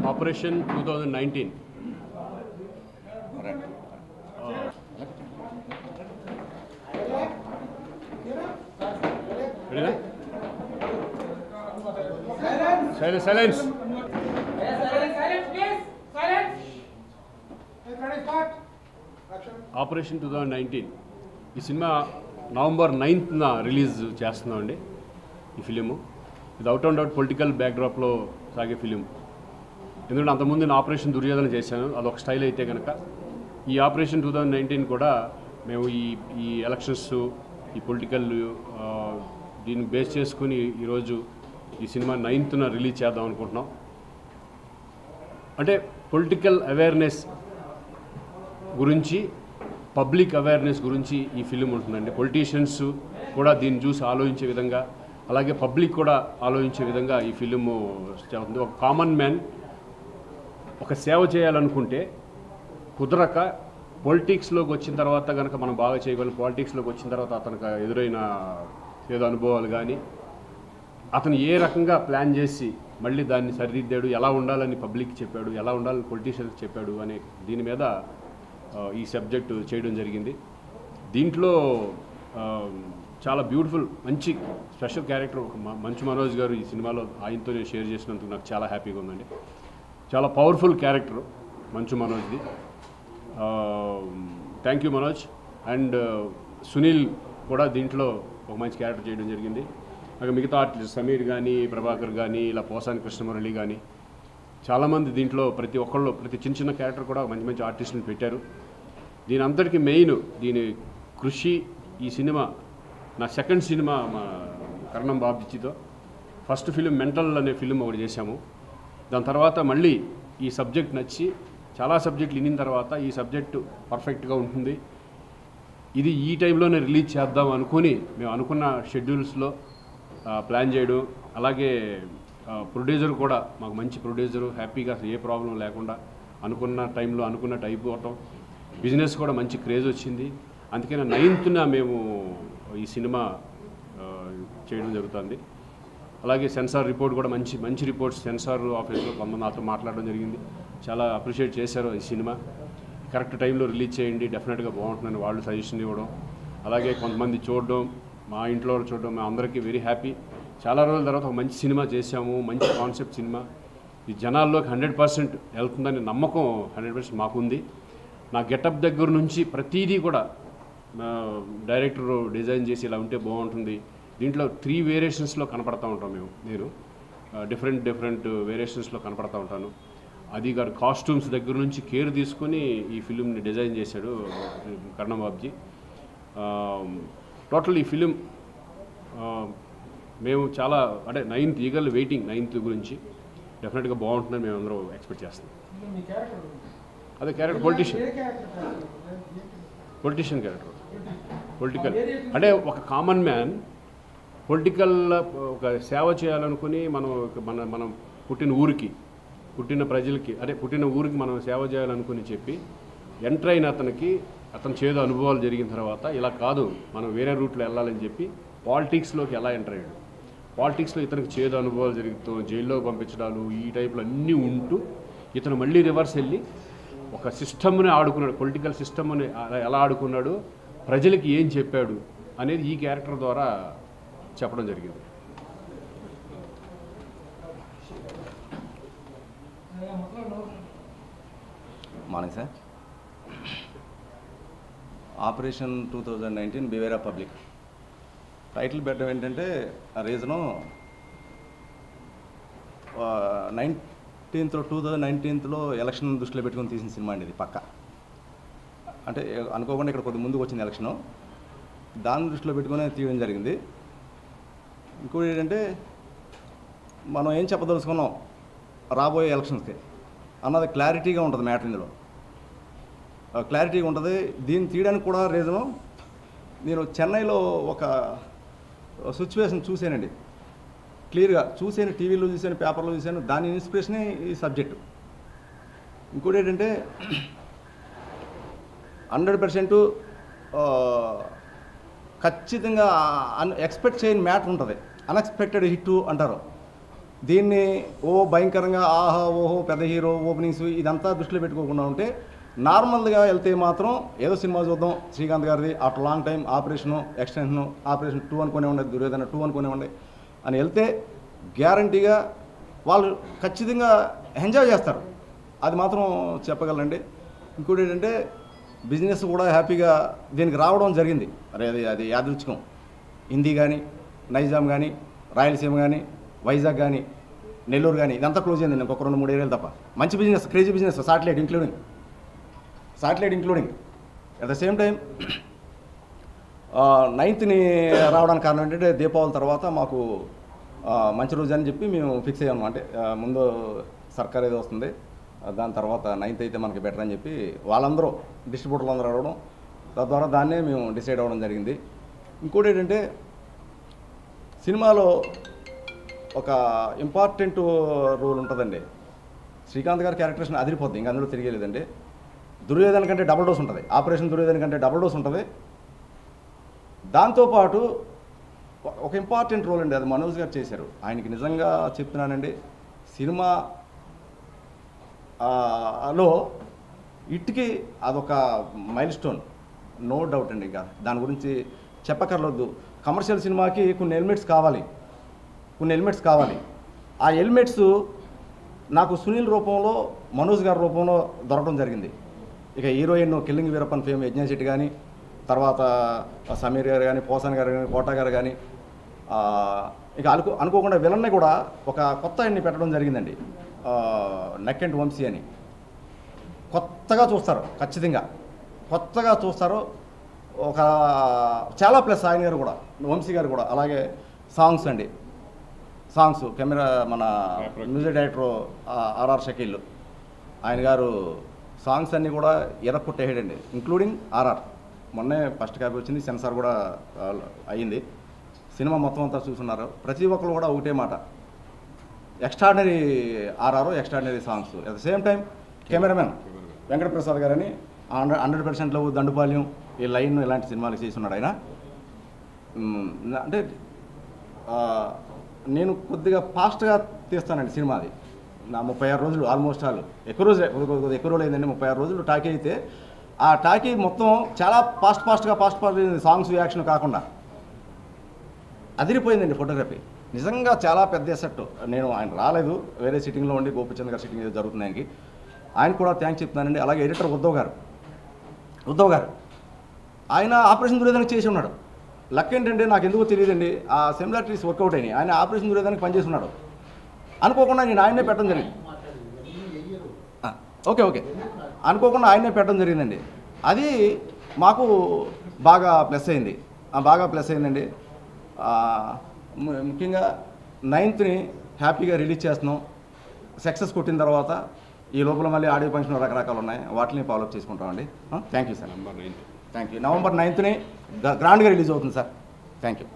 Operation two thousand nineteen silence silence Silence, silence, please. Silence. Operation two thousand nineteen ఈ cinema November నైన్త్న release చేస్తున్నామండి ఈ film ఇది out and out political బ్యాక్డ్రాప్లో సాగే film ఎందుకంటే అంతకుముందు నేను ఆపరేషన్ దుర్యోధన చేశాను అదొక స్టైల్ అయితే కనుక ఈ ఆపరేషన్ టూ థౌజండ్ నైన్టీన్ కూడా మేము ఈ ఈ ఎలక్షన్స్ ఈ పొలిటికల్ దీన్ని బేస్ చేసుకుని ఈరోజు ఈ సినిమా నైన్త్న రిలీజ్ చేద్దాం అనుకుంటున్నాం అంటే పొలిటికల్ అవేర్నెస్ గురించి పబ్లిక్ అవేర్నెస్ గురించి ఈ ఫిలిం ఉంటుందండి పొలిటీషియన్స్ కూడా దీన్ని చూసి ఆలోచించే విధంగా అలాగే పబ్లిక్ కూడా ఆలోచించే విధంగా ఈ ఫిలిం ఉంది ఒక కామన్ మ్యాన్ ఒక సేవ చేయాలనుకుంటే కుదరక పొలిటిక్స్లోకి వచ్చిన తర్వాత కనుక మనం బాగా చేయగలం పాలిటిక్స్లోకి వచ్చిన తర్వాత అతనికి ఎదురైన ఏదో అనుభవాలు కానీ అతను ఏ రకంగా ప్లాన్ చేసి మళ్ళీ దాన్ని సరిదిద్దాడు ఎలా ఉండాలని పబ్లిక్ చెప్పాడు ఎలా ఉండాలని పొలిటీషియన్స్ చెప్పాడు అనే దీని మీద ఆ, ఈ సబ్జెక్టు చేయడం జరిగింది దీంట్లో ఆ, చాలా బ్యూటిఫుల్ మంచి స్పెషల్ క్యారెక్టర్ ఒక మ- మంచు మనోజ్ గారు ఈ సినిమాలో ఆయనతో నేను షేర్ చేసినందుకు నాకు చాలా హ్యాపీగా ఉందండి చాలా పవర్ఫుల్ క్యారెక్టర్ మంచు మనోజ్ది thank you Manoj and Sunil కూడా దీంట్లో ఒక మంచి క్యారెక్టర్ చేయడం జరిగింది అలాగే మిగతా ఆర్టిస్ట్ సమీర్ కానీ ప్రభాకర్ కానీ ఇలా పోసాని కృష్ణమురళి కానీ చాలామంది దీంట్లో ప్రతి ఒక్కళ్ళు ప్రతి చిన్న చిన్న క్యారెక్టర్ కూడా మంచి మంచి ఆర్టిస్టులను పెట్టారు దీని అంతటికి మెయిన్ దీని కృషి ఈ సినిమా నా సెకండ్ సినిమా మా కర్ణం బాబిచ్చితో ఫస్ట్ ఫిలిం మెంటల్ అనే ఫిలిం ఒకటి చేశాము దాని తర్వాత మళ్ళీ ఈ సబ్జెక్ట్ నచ్చి చాలా సబ్జెక్టులు వినిన తర్వాత ఈ సబ్జెక్టు పర్ఫెక్ట్గా ఉంటుంది ఇది ఈ టైంలోనే రిలీజ్ చేద్దాం అనుకుని మేము అనుకున్న షెడ్యూల్స్లో ఆ, ప్లాన్ చేయడం అలాగే ఆ, ప్రొడ్యూసర్ కూడా మాకు మంచి ప్రొడ్యూసరు హ్యాపీగా అసలు ఏ ప్రాబ్లం లేకుండా అనుకున్న టైంలో అనుకున్నట్టు అయిపోవటం బిజినెస్ కూడా మంచి క్రేజ్ వచ్చింది అందుకని నైన్త్న మేము ఈ సినిమా ఆ, చేయడం జరుగుతుంది అలాగే సెన్సార్ రిపోర్ట్ కూడా మంచి మంచి రిపోర్ట్స్ సెన్సార్ ఆఫీస్లో కొంతమంది నాతో మాట్లాడడం జరిగింది చాలా అప్రిషియేట్ చేశారు ఈ సినిమా కరెక్ట్ టైంలో రిలీజ్ చేయండి డెఫినెట్గా బాగుంటుందని వాళ్ళు సజెషన్ ఇవ్వడం అలాగే కొంతమంది చూడడం మా ఇంట్లో వాళ్ళు చూడడం మేము అందరికీ వెరీ హ్యాపీ చాలా రోజుల తర్వాత ఒక మంచి సినిమా చేశాము మంచి కాన్సెప్ట్ సినిమా ఈ జనాల్లోకి హండ్రెడ్ పర్సెంట్ వెళ్తుందని నమ్మకం హండ్రెడ్ పర్సెంట్ మాకుంది నా గెటప్ దగ్గర నుంచి ప్రతిదీ కూడా నా డైరెక్టర్ డిజైన్ చేసి ఇలా ఉంటే బాగుంటుంది దీంట్లో త్రీ వేరియేషన్స్లో కనపడతా ఉంటాం మేము నేను డిఫరెంట్ డిఫరెంట్ వేరియేషన్స్లో కనపడతా ఉంటాను అది గారు కాస్ట్యూమ్స్ దగ్గర నుంచి కేర్ తీసుకొని ఈ ఫిలింని డిజైన్ చేశాడు కర్ణం బాబ్జీ టోటల్ ఈ ఫిలిం మేము చాలా అంటే నైన్త్ ఈగల్ వెయిటింగ్ నైన్త్ గురించి డెఫినెట్గా బాగుంటుందని మేము అందరూ ఎక్స్పెక్ట్ చేస్తాం మీ క్యారెక్టర్ అదే character politician a character politician character political అంటే ఒక కామన్ మ్యాన్ పొలిటికల్ ఒక సేవ చేయాలనుకుని మనం ఒక మన మనం పుట్టిన ఊరికి పుట్టిన ప్రజలకి అదే పుట్టిన ఊరికి మనం సేవ చేయాలనుకుని చెప్పి ఎంటర్ అయిన అతనికి అతను చేదు అనుభవాలు జరిగిన తర్వాత ఇలా కాదు మనం వేరే రూట్లో వెళ్ళాలని చెప్పి పాలిటిక్స్లోకి ఎలా ఎంటర్ అయ్యాడు పాలిటిక్స్లో ఇతనికి చేదు అనుభవాలు జరుగుతూ జైల్లో పంపించడాలు ఈ టైప్లో అన్నీ ఉంటూ ఇతను మళ్ళీ రివర్స్ వెళ్ళి ఒక సిస్టమ్ని ఆడుకున్నాడు పొలిటికల్ సిస్టమ్ని ఎలా ఆడుకున్నాడు ప్రజలకి ఏం చెప్పాడు అనేది ఈ క్యారెక్టర్ ద్వారా చెప్పడం జరిగింది morning sir operation two thousand nineteen beware public టైటిల్ పెట్టడం ఏంటంటే ఆ రీజను నైన్టీన్త్లో టూ థౌజండ్ నైన్టీన్త్లో ఎలక్షన్ దృష్టిలో పెట్టుకొని తీసిన సినిమా అండి ఇది పక్క అంటే అనుకోకుండా ఇక్కడ కొద్ది ముందుకు వచ్చింది ఎలక్షను దాన్ని దృష్టిలో పెట్టుకొని తీయడం జరిగింది ఇంకోటి ఏంటంటే మనం ఏం చెప్పదలుచుకున్నాం రాబోయే ఎలక్షన్స్కి అన్నది క్లారిటీగా ఉంటుంది మ్యాటర్ ఇందులో క్లారిటీగా ఉంటుంది దీన్ని తీయడానికి కూడా రీజను నేను చెన్నైలో ఒక సిచ్యువేషన్ చూశానండి క్లియర్గా చూశాను టీవీలో చూశాను పేపర్లో చూశాను దాని ఇన్స్పిరేషనే ఈ సబ్జెక్టు ఇంకోటి ఏంటంటే హండ్రెడ్ పర్సెంట్ ఖచ్చితంగా అన్ ఎక్స్పెక్ట్ చేయని మ్యాటర్ ఉంటుంది అన్ఎక్స్పెక్టెడ్ హిట్ అంటారు దీన్ని ఓ భయంకరంగా ఆహా ఓహో పెద్ద హీరో ఓపెనింగ్స్ ఇదంతా దృష్టిలో పెట్టుకోకుండా ఉంటే నార్మల్గా వెళ్తే మాత్రం ఏదో సినిమా చూద్దాం శ్రీకాంత్ గారిది after long time operation extension operation two అనుకునే ఉండే దుర్యోధన టూ అనుకునే ఉండే అని వెళ్తే గ్యారంటీగా వాళ్ళు ఖచ్చితంగా ఎంజాయ్ చేస్తారు అది మాత్రం చెప్పగలండి ఇంకోటి ఏంటంటే బిజినెస్ కూడా హ్యాపీగా దీనికి రావడం జరిగింది అరే అది అది యాదృచ్ఛికం హిందీ కానీ నైజాం కానీ రాయలసీమ కానీ వైజాగ్ కానీ నెల్లూరు కానీ ఇదంతా క్లోజ్ అయింది ఇంకొక రెండు మూడు ఏరియాలు తప్ప మంచి business crazy business satellite including satellite including at the same time నైన్త్ని రావడానికి కారణం ఏంటంటే దీపావళి తర్వాత మాకు ఆ, మంచి రోజు అని చెప్పి మేము ఫిక్స్ అయ్యాము అంటే ఆ, ముందు సర్కార్ ఏదో వస్తుంది ఆ, దాని తర్వాత నైన్త్ అయితే మనకి బెటర్ అని చెప్పి వాళ్ళందరూ డిస్ట్రిబ్యూటర్లు అందరూ రావడం తద్వారా దాన్నే మేము డిసైడ్ అవ్వడం జరిగింది ఇంకోటి ఏంటంటే సినిమాలో ఒక ఇంపార్టెంట్ రోల్ ఉంటుందండి శ్రీకాంత్ గారి క్యారెక్టర్స్ని అదిరిపోద్ది ఇంకా అందులో తిరిగేలేదండి దుర్యోధన కంటే డబుల్ డోస్ ఉంటుంది ఆపరేషన్ దుర్యోధన కంటే డబుల్ డోస్ ఉంటుంది దాంతోపాటు ఒక- ఒక ఇంపార్టెంట్ రోల్ అండి అది మనోజ్ గారు చేశారు ఆయనకి నిజంగా చెప్తున్నానండి సినిమా ఆ, లో ఇట్కి అదొక మైల్ స్టోన్ నో డౌట్ అండి ఇంకా దాని గురించి చెప్పకర్లేదు కమర్షియల్ సినిమాకి కొన్ని ఎలిమెంట్స్ కావాలి కొన్ని ఎలిమెంట్స్ కావాలి ఆ ఎలిమెంట్స్ నాకు సునీల్ రూపంలో మనోజ్ గారి రూపంలో దొరకడం జరిగింది ఇక హీరోయిన్ కిల్లింగ్ వీరప్పన్ ఫేమ్ యజ్ఞ శెట్టి కానీ తర్వాత సమీర్ గారు కానీ పోసాన్ గారు కానీ కోటా గారు కానీ ఆ, ఇక అనుకో అనుకోకుండా విలన్ని కూడా ఒక కొత్త ఆయన్ని పెట్టడం జరిగిందండి నెక్ అండ్ వంశీ అని కొత్తగా చూస్తారు ఖచ్చితంగా కొత్తగా చూస్తారు ఒక చాలా ప్లస్ ఆయన గారు కూడా వంశీ గారు కూడా అలాగే సాంగ్స్ అండి సాంగ్స్ కెమెరా మన మ్యూజిక్ డైరెక్టర్ ఆర్ఆర్ షకీల్ ఆయన గారు సాంగ్స్ అన్నీ కూడా ఎరక్కొట్టేయడండి ఇంక్లూడింగ్ ఆర్ఆర్ మొన్నే ఫస్ట్ కాపీ వచ్చింది సెన్సార్ కూడా ఆ, అయ్యింది సినిమా మొత్తం అంతా చూస్తున్నారు ప్రతి ఒక్కరు కూడా ఒకటే మాట extraordinary RR extraordinary songs at the same time cameraman Venkataprasad గారని హండ్రెడ్ హండ్రెడ్ పర్సెంట్లో దండుపాల్యం ఈ లైన్ ఇలాంటి సినిమాలు చేస్తున్నాడు ఆయన మ్, నా- అంటే ఆ, నేను కొద్దిగా ఫాస్ట్గా తీస్తానండి సినిమా అది నా ముప్పై ఆరు రోజులు ఆల్మోస్ట్ ఆల్ ఎక్కువ రోజులే కొద్ది కొద్ది కొద్ది ఎక్కువ రోజులు అయిందండి ముప్పై ఆరు రోజులు టాకీ అయితే ఆ టాకీ మొత్తం చాలా ఫాస్ట్ ఫాస్ట్గా ఫాస్ట్ ఫాస్ట్ సాంగ్స్ యాక్షన్ కాకుండా అదిరిపోయిందండి ఫోటోగ్రఫీ నిజంగా చాలా పెద్ద ఎసెట్ నేను ఆయన రాలేదు వేరే సిట్టింగ్లో ఉండి గోపిచంద్ గారి సిట్టింగ్ ఏదో జరుగుతుంది ఆయనకి ఆయన కూడా థ్యాంక్స్ చెప్తున్నానండి అలాగే ఎడిటర్ ఉద్ధవ్ గారు ఉద్ధవ్ గారు ఆయన ఆపరేషన్ దుర్యోధనకి చేసి ఉన్నాడు లక్ ఏంటంటే నాకు ఎందుకో తెలియదండి ఆ సిమిలారిటీస్ వర్కౌట్ అయినాయి ఆయన ఆపరేషన్ దుర్యోధనకి పనిచేసి ఉన్నాడు అనుకోకుండా నేను ఆయన్నే పెట్టడం జరిగింది ఆ, ఓకే ఓకే అనుకోకుండా ఆయన్నే పెట్టడం జరిగిందండి అది మాకు బాగా ప్లస్ అయింది ఆ, బాగా ప్లస్ అయిందండి ఆ, ము- ముఖ్యంగా నైన్త్ని హ్యాపీగా రిలీజ్ చేస్తున్నాం సక్సెస్ కొట్టిన తర్వాత ఈ లోపల మళ్ళీ ఆడియో ఫంక్షన్ రకరకాలు ఉన్నాయి వాటిని ఫాలోఅప్ చేసుకుంటామండి thank you sir number nine thank you November నైన్త్ని గ్రాండ్గా రిలీజ్ అవుతుంది సార్ థ్యాంక్ యూ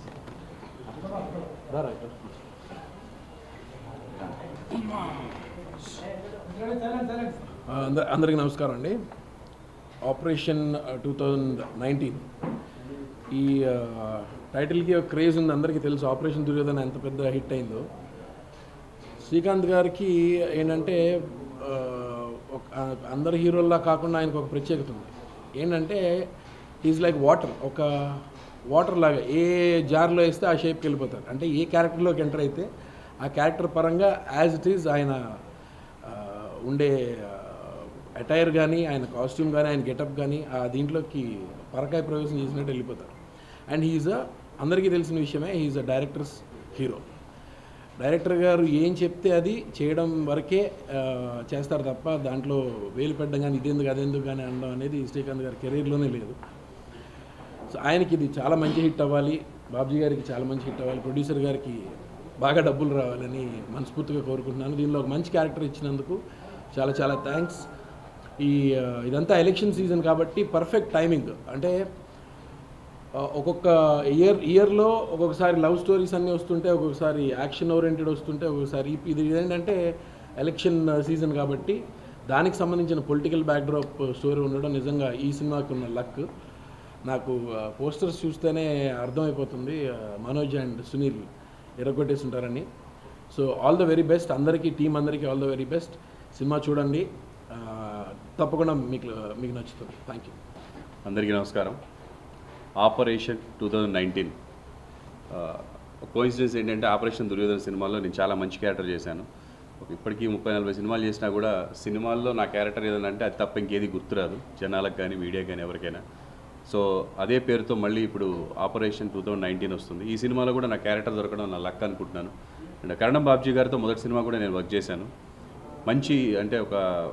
అంద అందరికీ నమస్కారం అండి ఆపరేషన్ టూ థౌజండ్ నైన్టీన్ ఈ ఆ, టైటిల్కి ఒక క్రేజ్ ఉంది అందరికీ తెలుసు ఆపరేషన్ దుర్యోధన ఎంత పెద్ద హిట్ అయిందో శ్రీకాంత్ గారికి ఏంటంటే ఆ, ఒక అందరి హీరోల్లా కాకుండా ఆయనకు ఒక ప్రత్యేకత ఉంది ఏంటంటే ఈజ్ లైక్ వాటర్ ఒక వాటర్ లాగా ఏ జార్లో వేస్తే ఆ షేప్కి వెళ్ళిపోతారు అంటే ఏ క్యారెక్టర్లోకి ఎంటర్ అయితే ఆ క్యారెక్టర్ పరంగా యాజ్ ఇట్ ఈజ్ ఆయన ఆ, ఉండే అటైర్ కానీ ఆయన కాస్ట్యూమ్ కానీ ఆయన గెటప్ కానీ ఆ దీంట్లోకి పరకాయ ప్రవేశం చేసినట్టు వెళ్ళిపోతారు అండ్ హీఈస్ అ అందరికీ తెలిసిన విషయమే he's a directors hero director గారు ఏం చెప్తే అది చేయడం వరకే ఆ, చేస్తారు తప్ప దాంట్లో వేలు పెట్టడం కానీ ఇదెందుకు అదెందుకు కానీ అనడం అనేది శ్రీకాంత్ గారి కెరీర్లోనే లేదు సో ఆయనకి ఇది చాలా మంచి హిట్ అవ్వాలి బాబ్జీ గారికి చాలా మంచి హిట్ అవ్వాలి ప్రొడ్యూసర్ గారికి బాగా డబ్బులు రావాలని మనస్ఫూర్తిగా కోరుకుంటున్నాను దీనిలో ఒక మంచి క్యారెక్టర్ ఇచ్చినందుకు చాలా చాలా థ్యాంక్స్ ఈ ఆ, ఇదంతా ఎలక్షన్ సీజన్ కాబట్టి పర్ఫెక్ట్ టైమింగ్ అంటే ఆ, ఒక్కొక్క ఇయర్ ఇయర్లో ఒక్కొక్కసారి లవ్ స్టోరీస్ అన్నీ వస్తుంటే ఒక్కొక్కసారి యాక్షన్ ఓరియంటెడ్ వస్తుంటే ఒక్కొక్కసారి ఇప్- ఇది ఏంటంటే ఎలక్షన్ సీజన్ కాబట్టి దానికి సంబంధించిన పొలిటికల్ బ్యాక్డ్రాప్ స్టోరీ ఉండడం నిజంగా ఈ సినిమాకి ఉన్న లక్ నాకు పోస్టర్స్ చూస్తేనే అర్థమైపోతుంది ఆ, మనోజ్ అండ్ సునీల్ ఎరగొట్టేసి ఉంటారని so all the very best అందరికీ టీం అందరికీ all the very best cinema చూడండి ఆ, తప్పకుండా మీకు మీకు నచ్చుతుంది థ్యాంక్ యూ అందరికీ నమస్కారం operation two thousand nineteen coincidence ఏంటంటే ఆపరేషన్ దుర్యోధన సినిమాలో నేను చాలా మంచి క్యారెక్టర్ చేశాను ఇప్పటికీ ముప్పై నలభై సినిమాలు చేసినా కూడా సినిమాల్లో నా క్యారెక్టర్ ఏదైనా అంటే అది తప్ప ఇంకేది గుర్తురాదు జనాలకు కానీ మీడియా కానీ ఎవరికైనా సో అదే పేరుతో మళ్ళీ ఇప్పుడు ఆపరేషన్ టూ థౌజండ్ నైన్టీన్ వస్తుంది ఈ సినిమాలో కూడా నా క్యారెక్టర్ దొరకడం నా లక్ అనుకుంటున్నాను అండ్ కరణం బాబ్జీ గారితో మొదటి సినిమా కూడా నేను వర్క్ చేశాను మంచి అంటే ఒక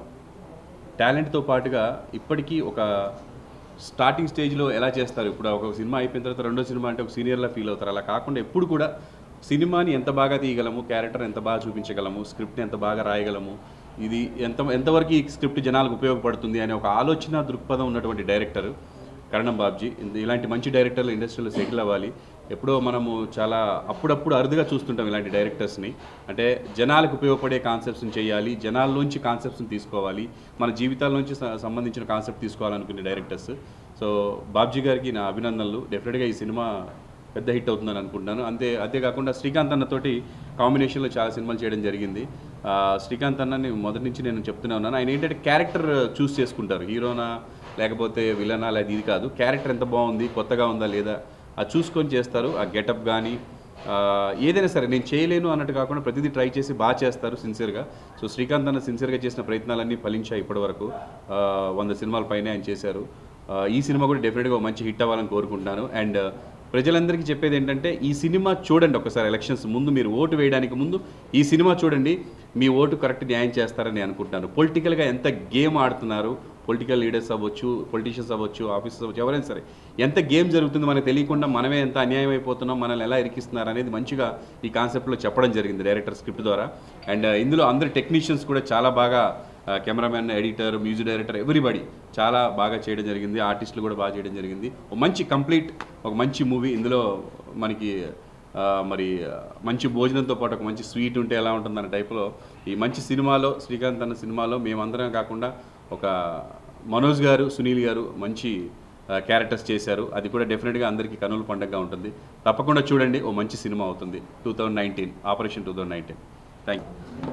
టాలెంట్తో పాటుగా ఇప్పటికీ ఒక స్టార్టింగ్ స్టేజ్లో ఎలా చేస్తారు ఇప్పుడు ఒక సినిమా అయిపోయిన తర్వాత రెండో సినిమా అంటే ఒక సీనియర్లా ఫీల్ అవుతారు అలా కాకుండా ఎప్పుడు కూడా సినిమాని ఎంత బాగా తీయగలము క్యారెక్టర్ ఎంత బాగా చూపించగలము స్క్రిప్ట్ని ఎంత బాగా రాయగలము ఇది ఎంత ఎంతవరకు ఈ స్క్రిప్ట్ జనాలకు ఉపయోగపడుతుంది అనే ఒక ఆలోచన దృక్పథం ఉన్నటువంటి డైరెక్టర్ కరణం బాబ్జీ ఇంద- ఇలాంటి మంచి డైరెక్టర్లు ఇండస్ట్రీలో సెటిల్ అవ్వాలి ఎప్పుడో మనము చాలా అప్పుడప్పుడు అరుదుగా చూస్తుంటాం ఇలాంటి డైరెక్టర్స్ని అంటే జనాలకు ఉపయోగపడే కాన్సెప్ట్స్ని చేయాలి జనాల్లోంచి కాన్సెప్ట్స్ని తీసుకోవాలి మన జీవితాల నుంచి స- సంబంధించిన కాన్సెప్ట్ తీసుకోవాలనుకునే డైరెక్టర్స్ సో బాబ్జీ గారికి నా అభినందనలు డెఫినెట్గా ఈ సినిమా పెద్ద హిట్ అవుతుందని అనుకుంటున్నాను అంతే అంతేకాకుండా శ్రీకాంత్ అన్నతోటి కాంబినేషన్లో చాలా సినిమాలు చేయడం జరిగింది ఆ, శ్రీకాంత్ అన్నని మొదటి నుంచి నేను చెప్తూనే ఉన్నాను ఆయన ఏంటంటే క్యారెక్టర్ చూస్ చేసుకుంటారు హీరోనా లేకపోతే విలనా లేదా ఇది కాదు క్యారెక్టర్ ఎంత బాగుంది కొత్తగా ఉందా లేదా అది చూసుకొని చేస్తారు ఆ గెటప్ కానీ ఏదైనా సరే నేను చేయలేను అన్నట్టు కాకుండా ప్రతిదీ ట్రై చేసి బాగా చేస్తారు సిన్సియర్గా సో శ్రీకాంత్ అన్న సిన్సియర్గా చేసిన ప్రయత్నాలన్నీ ఫలించాయి ఇప్పటివరకు ఆ, వంద సినిమాల పైనే ఆయన చేశారు ఆ, ఈ సినిమా కూడా డెఫినెట్గా మంచి హిట్ అవ్వాలని కోరుకుంటున్నాను అండ్ ప్రజలందరికీ చెప్పేది ఏంటంటే ఈ సినిమా చూడండి ఒకసారి ఎలక్షన్స్ ముందు మీరు ఓటు వేయడానికి ముందు ఈ సినిమా చూడండి మీ ఓటు కరెక్ట్ న్యాయం చేస్తారని అనుకుంటున్నాను పొలిటికల్గా ఎంత గేమ్ ఆడుతున్నారు పొలిటికల్ లీడర్స్ అవ్వచ్చు పొలిటీషియన్స్ అవ్వచ్చు ఆఫీసర్స్ అవ్వచ్చు ఎవరైనా సరే ఎంత గేమ్ జరుగుతుంది మనకు తెలియకుండా మనమే ఎంత అన్యాయం అయిపోతున్నాం మనల్ని ఎలా ఇరికిస్తున్నారు అనేది మంచిగా ఈ కాన్సెప్ట్లో చెప్పడం జరిగింది డైరెక్టర్ స్క్రిప్ట్ ద్వారా అండ్ ఇందులో అందరు టెక్నీషియన్స్ కూడా చాలా బాగా cameramen editor music director everybody చాలా బాగా చేయడం జరిగింది ఆర్టిస్టులు కూడా బాగా చేయడం జరిగింది ఒక మంచి కంప్లీట్ ఒక మంచి మూవీ ఇందులో మనకి ఆ, మరి ఆ, మంచి భోజనంతో పాటు ఒక మంచి స్వీట్ ఉంటే ఎలా ఉంటుందన్న టైప్లో ఈ మంచి సినిమాలో శ్రీకాంత్ అన్న సినిమాలో మేమందరం కాకుండా ఒక మనోజ్ గారు సునీల్ గారు మంచి క్యారెక్టర్స్ చేశారు అది కూడా డెఫినెట్గా అందరికీ కనుల పండగగా ఉంటుంది తప్పకుండా చూడండి ఓ మంచి సినిమా అవుతుంది two thousand nineteen operation two thousand nineteen thank you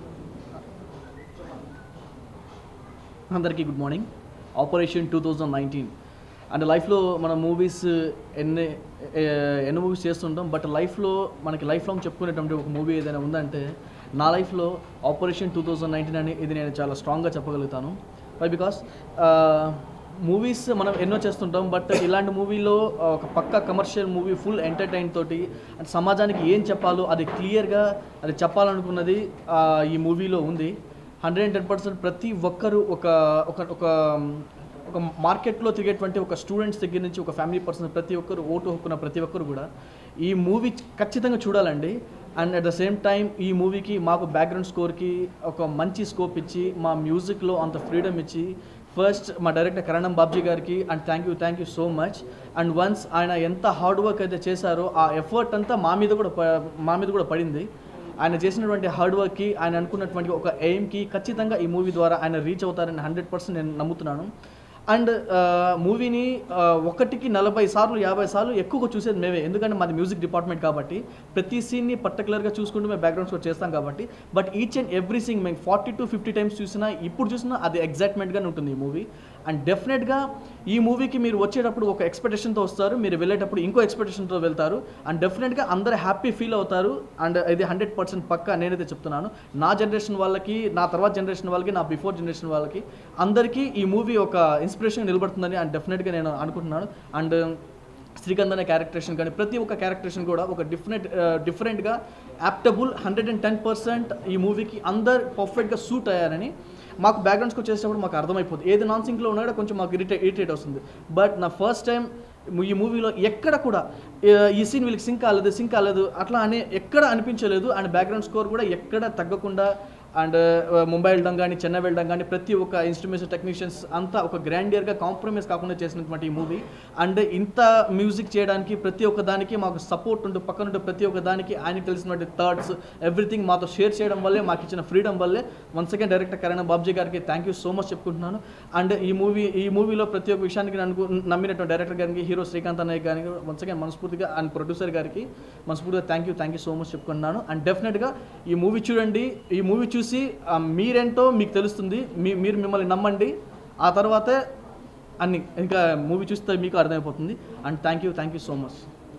అందరికీ good morning operation two thousand nineteen అంటే లైఫ్లో మన మూవీస్ ఎన్ని ఏ- ఎన్నో మూవీస్ చేస్తుంటాం బట్ లైఫ్లో మనకి లైఫ్ లాంగ్ చెప్పుకునేటువంటి ఒక మూవీ ఏదైనా ఉందంటే నా లైఫ్లో ఆపరేషన్ టూ థౌజండ్ నైన్టీన్ అని ఇది నేను చాలా స్ట్రాంగ్గా చెప్పగలుగుతాను వై బికాస్ మూవీస్ మనం ఎన్నో చేస్తుంటాం బట్ ఇలాంటి మూవీలో ఒక పక్క కమర్షియల్ మూవీ ఫుల్ ఎంటర్టైన్ తోటి అంటే సమాజానికి ఏం చెప్పాలో అది క్లియర్గా అది చెప్పాలనుకున్నది ఆ, ఈ మూవీలో ఉంది హండ్రెడ్ అండ్ టెన్ పర్సెంట్ ప్రతి ఒక్కరు ఒక ఒక ఒక ఒక మార్కెట్లో తిరిగేటువంటి ఒక స్టూడెంట్స్ దగ్గర నుంచి ఒక ఫ్యామిలీ పర్సన్ ప్రతి ఒక్కరు ఓటు హక్కున్న ప్రతి ఒక్కరు కూడా ఈ మూవీ ఖచ్చితంగా చూడాలండి and at the same time ఈ మూవీకి మాకు బ్యాక్గ్రౌండ్ స్కోర్కి ఒక మంచి స్కోప్ ఇచ్చి మా మ్యూజిక్లో అంత ఫ్రీడమ్ ఇచ్చి ఫస్ట్ మా డైరెక్టర్ కరణం బాబ్జీ గారికి and thank you thank you so much and once ఆయన ఎంత హార్డ్ వర్క్ అయితే చేశారో ఆ ఎఫర్ట్ అంతా మా మీద కూడా ప- మా మీద కూడా పడింది ఆయన చేసినటువంటి హార్డ్ వర్క్కి ఆయన అనుకున్నటువంటి ఒక ఎయిమ్కి ఖచ్చితంగా ఈ మూవీ ద్వారా ఆయన రీచ్ అవుతారని హండ్రెడ్ పర్సెంట్ నేను నమ్ముతున్నాను అండ్ మూవీని ఒకటికి నలభై సార్లు యాభై సార్లు ఎక్కువగా చూసేది మేమే ఎందుకంటే మాది మ్యూజిక్ డిపార్ట్మెంట్ కాబట్టి ప్రతి సీన్ని పర్టికులర్గా చూసుకుంటూ మేము బ్యాక్గ్రౌండ్ స్కోర్ చేస్తాం కాబట్టి but each and every sing మేము ఫార్టీ టు ఫిఫ్టీ టైమ్స్ చూసినా ఇప్పుడు చూసినా అది ఎగ్జైట్మెంట్గానే ఉంటుంది ఈ మూవీ అండ్ డెఫినెట్గా ఈ మూవీకి మీరు వచ్చేటప్పుడు ఒక ఎక్స్పెక్టేషన్తో వస్తారు మీరు వెళ్ళేటప్పుడు ఇంకో ఎక్స్పెక్టేషన్తో వెళ్తారు అండ్ డెఫినెట్గా అందరూ హ్యాపీ ఫీల్ అవుతారు అండ్ ఇది హండ్రెడ్ పర్సెంట్ పక్కా నేనైతే చెప్తున్నాను నా జనరేషన్ వాళ్ళకి నా తర్వాత జనరేషన్ వాళ్ళకి నా బిఫోర్ జనరేషన్ వాళ్ళకి అందరికీ ఈ మూవీ ఒక ఇన్స్పిరేషన్ నిలబడుతుందని అండ్ డెఫినెట్గా నేను అనుకుంటున్నాను అండ్ శ్రీకాంత్ అనే క్యారెక్టరేషన్ కానీ ప్రతి ఒక్క క్యారెక్టరేషన్ కూడా ఒక డిఫరెంట్ డిఫరెంట్గా adaptable hundred and ten percent ఈ మూవీకి అందరు పర్ఫెక్ట్గా సూట్ అయ్యారని మాకు బ్యాక్గ్రౌండ్స్కి వచ్చేటప్పుడు మాకు అర్థమైపోతుంది ఏది నాన్ సింక్లో ఉన్నా కూడా కొంచెం మాకు ఇరిటేట్ ఇరిటేట్ వస్తుంది బట్ నా ఫస్ట్ టైం ఈ మూవీలో ఎక్కడ కూడా ఏ- ఈ సీన్ వీళ్ళకి సింక్ కాలేదు సింక్ కాలేదు అట్లా అని ఎక్కడ అనిపించలేదు అండ్ బ్యాక్గ్రౌండ్ స్కోర్ కూడా ఎక్కడ తగ్గకుండా అండ్ ముంబై వెళ్ళడం కానీ చెన్నై వెళ్ళడం కానీ ప్రతి ఒక్క ఇన్స్ట్రుమెంట్స్ టెక్నీషియన్స్ అంతా ఒక గ్రాండియర్గా కాంప్రమైజ్ కాకుండా చేసినటువంటి ఈ మూవీ అండ్ ఇంత మ్యూజిక్ చేయడానికి ప్రతి ఒక్క దానికి మాకు సపోర్ట్ ఉంటూ పక్కన ఉంటూ ప్రతి ఒక్క దానికి ఆయనకి తెలిసినటువంటి థాట్స్ ఎవ్రీథింగ్ మాతో షేర్ చేయడం వల్లే మాకు ఇచ్చిన ఫ్రీడమ్ వల్లే one second director Karan Babji గారికి థ్యాంక్ యూ సో మచ్ చెప్పుకుంటున్నాను అండ్ ఈ మూవీ ఈ మూవీలో ప్రతి ఒక్క విషయానికి నన్ను నమ్మినటువంటి డైరెక్టర్ గారికి హీరో శ్రీకాంత్ అన్నయ్య గారికి వన్ సెకండ్ మనస్ఫూర్తిగా అండ్ ప్రొడ్యూసర్ గారికి మనస్ఫూర్తిగా thank you thank you so much చెప్పుకున్నాను అండ్ డెఫినెట్గా ఈ మూవీ చూడండి ఈ మూవీ చూసి ఆ, మీరేంటో మీకు తెలుస్తుంది మీ మీరు మిమ్మల్ని నమ్మండి ఆ తర్వాతే అన్ని ఇంకా మూవీ చూస్తే మీకు అర్థమైపోతుంది and thank you thank you so much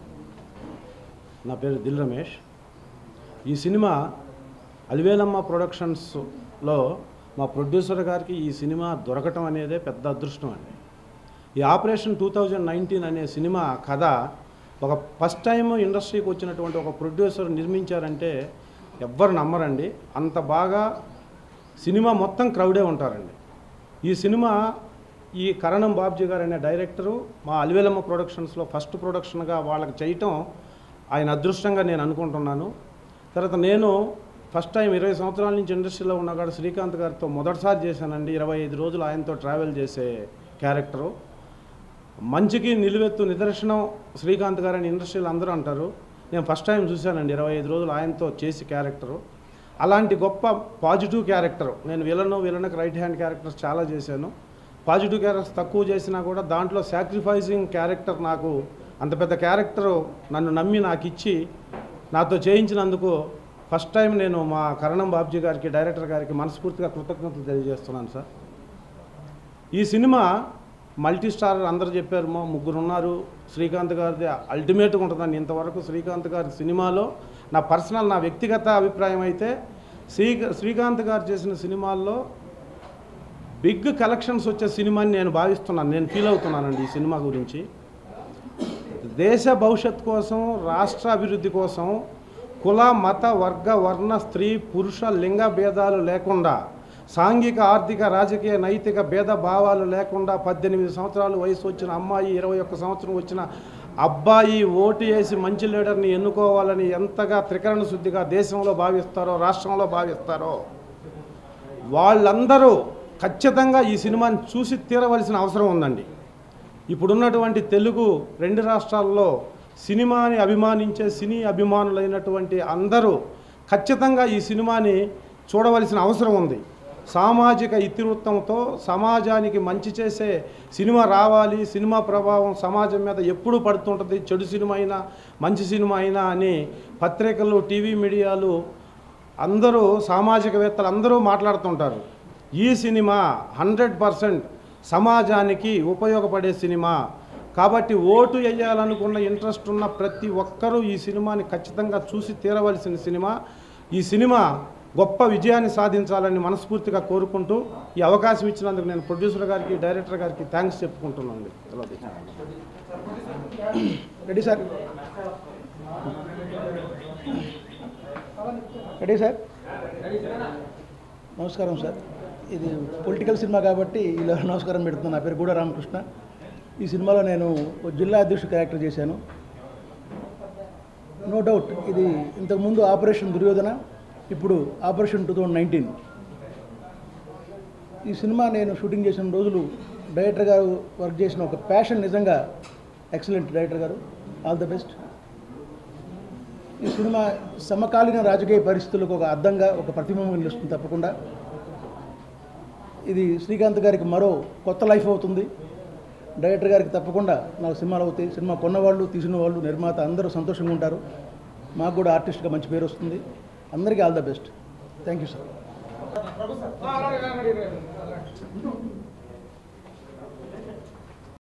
నా పేరు దిల్ రమేష్ ఈ సినిమా అలివేలమ్మ ప్రొడక్షన్స్లో మా ప్రొడ్యూసర్ గారికి ఈ సినిమా దొరకటం అనేదే పెద్ద అదృష్టం అండి ఈ ఆపరేషన్ టూ థౌజండ్ నైన్టీన్ అనే సినిమా కథ ఒక ఫస్ట్ టైం ఇండస్ట్రీకి వచ్చినటువంటి ఒక ప్రొడ్యూసర్ నిర్మించారంటే ఎవ్వరు నమ్మరండి అంత బాగా సినిమా మొత్తం క్రౌడే ఉంటారండి ఈ సినిమా ఈ కరణం బాబ్జీ గారు అనే డైరెక్టరు మా అలివేలమ్మ ప్రొడక్షన్స్లో ఫస్ట్ ప్రొడక్షన్గా వాళ్ళకి చేయటం ఆయన అదృష్టంగా నేను అనుకుంటున్నాను తర్వాత నేను ఫస్ట్ టైం ఇరవై సంవత్సరాల నుంచి ఇండస్ట్రీలో ఉన్నగాడు శ్రీకాంత్ గారితో మొదటిసారి చేశానండి ఇరవై ఐదు రోజులు ఆయనతో ట్రావెల్ చేసే క్యారెక్టరు మంచికి నిలువెత్తు నిదర్శనం శ్రీకాంత్ గారని ఇండస్ట్రీలో అందరూ అంటారు నేను ఫస్ట్ టైం చూశానండి ఇరవై ఐదు రోజులు ఆయనతో చేసి క్యారెక్టరు అలాంటి గొప్ప పాజిటివ్ క్యారెక్టర్ నేను విలను విలన్కి రైట్ హ్యాండ్ క్యారెక్టర్స్ చాలా చేశాను పాజిటివ్ క్యారెక్టర్స్ తక్కువ చేసినా కూడా దాంట్లో సాక్రిఫైసింగ్ క్యారెక్టర్ నాకు అంత పెద్ద క్యారెక్టరు నన్ను నమ్మి నాకు ఇచ్చి నాతో చేయించినందుకు ఫస్ట్ టైం నేను మా కరణం బాబ్జీ గారికి డైరెక్టర్ గారికి మనస్ఫూర్తిగా కృతజ్ఞతలు తెలియజేస్తున్నాను సార్ ఈ సినిమా మల్టీ స్టార్ అందరు చెప్పారు మా ముగ్గురు ఉన్నారు శ్రీకాంత్ గారిది అల్టిమేట్గా ఉంటుందండి ఇంతవరకు శ్రీకాంత్ గారి సినిమాలో నా పర్సనల్ నా వ్యక్తిగత అభిప్రాయం అయితే శ్రీ శ్రీకాంత్ గారు చేసిన సినిమాల్లో బిగ్ కలెక్షన్స్ వచ్చే సినిమాని నేను భావిస్తున్నాను నేను ఫీల్ అవుతున్నానండి ఈ సినిమా గురించి దేశ భవిష్యత్ కోసం రాష్ట్ర అభివృద్ధి కోసం కుల మత వర్గ వర్ణ స్త్రీ పురుష లింగ భేదాలు లేకుండా సాంఘిక ఆర్థిక రాజకీయ నైతిక భేద భావాలు లేకుండా పద్దెనిమిది సంవత్సరాలు వయసు వచ్చిన అమ్మాయి ఇరవై ఒక్క సంవత్సరం వచ్చిన అబ్బాయి ఓటు వేసి మంచి లీడర్ని ఎన్నుకోవాలని ఎంతగా త్రికరణ శుద్ధిగా దేశంలో భావిస్తారో రాష్ట్రంలో భావిస్తారో వాళ్ళందరూ ఖచ్చితంగా ఈ సినిమాని చూసి తీరవలసిన అవసరం ఉందండి ఇప్పుడున్నటువంటి తెలుగు రెండు రాష్ట్రాల్లో సినిమాని అభిమానించే సినీ అభిమానులైనటువంటి అందరూ ఖచ్చితంగా ఈ సినిమాని చూడవలసిన అవసరం ఉంది సామాజిక ఇతివృత్తంతో సమాజానికి మంచి చేసే సినిమా రావాలి సినిమా ప్రభావం సమాజం మీద ఎప్పుడూ పడుతుంటుంది చెడు సినిమా అయినా మంచి సినిమా అయినా అని పత్రికలు టీవీ మీడియాలు అందరూ సామాజికవేత్తలు అందరూ మాట్లాడుతుంటారు ఈ సినిమా హండ్రెడ్ పర్సెంట్ సమాజానికి ఉపయోగపడే సినిమా కాబట్టి ఓటు వేయాలనుకున్న ఇంట్రెస్ట్ ఉన్న ప్రతి ఒక్కరూ ఈ సినిమాని ఖచ్చితంగా చూసి తీరవలసిన సినిమా ఈ సినిమా గొప్ప విజయాన్ని సాధించాలని మనస్ఫూర్తిగా కోరుకుంటూ ఈ అవకాశం ఇచ్చినందుకు నేను ప్రొడ్యూసర్ గారికి డైరెక్టర్ గారికి థ్యాంక్స్ చెప్పుకుంటున్నాను రెడీ సార్ రెడీ సార్ నమస్కారం సార్ ఇది పొలిటికల్ సినిమా కాబట్టి ఇలా నమస్కారం పెడుతున్నాను నా పేరు గూడ రామకృష్ణ ఈ సినిమాలో నేను ఓ జిల్లా అధ్యక్షుడు క్యారెక్టర్ చేశాను నో డౌట్ ఇది ఇంతకుముందు ఆపరేషన్ దుర్యోధన ఇప్పుడు ఆపరేషన్ టూ థౌజండ్ నైన్టీన్ ఈ సినిమా నేను షూటింగ్ చేసిన రోజులు డైరెక్టర్ గారు వర్క్ చేసిన ఒక ప్యాషన్ నిజంగా ఎక్సలెంట్ డైరెక్టర్ గారు ఆల్ ద బెస్ట్ ఈ సినిమా సమకాలీన రాజకీయ పరిస్థితులకు ఒక అర్థంగా ఒక ప్రతిబింబం నిలుస్తుంది తప్పకుండా ఇది శ్రీకాంత్ గారికి మరో కొత్త లైఫ్ అవుతుంది డైరెక్టర్ గారికి తప్పకుండా నాకు సినిమాలు అవుతాయి సినిమా కొన్నవాళ్ళు తీసిన వాళ్ళు నిర్మాత అందరూ సంతోషంగా ఉంటారు మాకు కూడా ఆర్టిస్ట్గా మంచి పేరు వస్తుంది అందరికీ all the best thank you sir